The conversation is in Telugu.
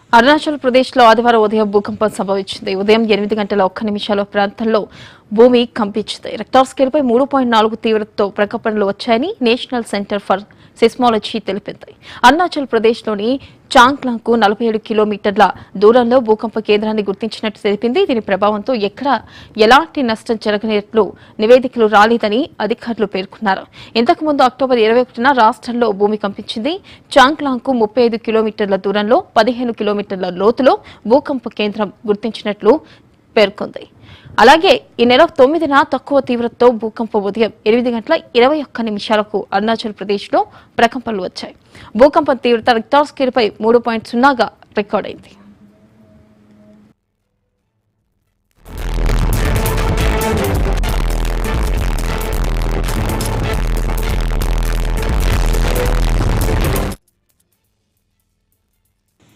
అరుణాచల్ ప్రదేశ్ లో ఆదివారం ఉదయం భూకంపం సంభవించింది ఉదయం ఎనిమిది గంటల ఒక్క నిమిషాల ప్రాంతంలో భూమి కంపించింది రెక్టార్ స్కేల్ పై మూడు పాయింట్ నాలుగు తీవ్రతతో ప్రకంపనలు వచ్చాయని నేషనల్ సెంటర్ ఫర్ సిస్మాలజీ తెలిపింది అరుణాచల్ ప్రదేశ్ లోని చాంగ్లాంగ్ కు నలభై ఏడు కిలోమీటర్ల దూరంలో భూకంప కేంద్రాన్ని గుర్తించినట్టు తెలిపింది దీని ప్రభావంతో ఎక్కడ ఎలాంటి నష్టం జరగనట్లు నివేదికలు రాలేదని అధికారులు పేర్కొన్నారు ఇంతకు ముందు అక్టోబర్ ఇరవై ఒకటిన రాష్ట్రంలో భూమి కంపించింది చాంగ్లాంగ్ కు ముప్పై ఐదు కిలోమీటర్ల దూరంలో పదిహేను కిలోమీటర్ల లోతులో భూకంప కేంద్రం గుర్తించినట్లు పేర్కొంది అలాగే ఈ నెల తొమ్మిదిన తక్కువ తీవ్రతతో భూకంపం ఉదయం ఎనిమిది గంటల ఇరవై ఒక్క నిమిషాలకు అరుణాచల్ ప్రదేశ్లో ప్రకంపనలు వచ్చాయి భూకంపం తీవ్రత రిక్టార్ స్కేల్పై మూడు పాయింట్ సున్నాగా రికార్డైంది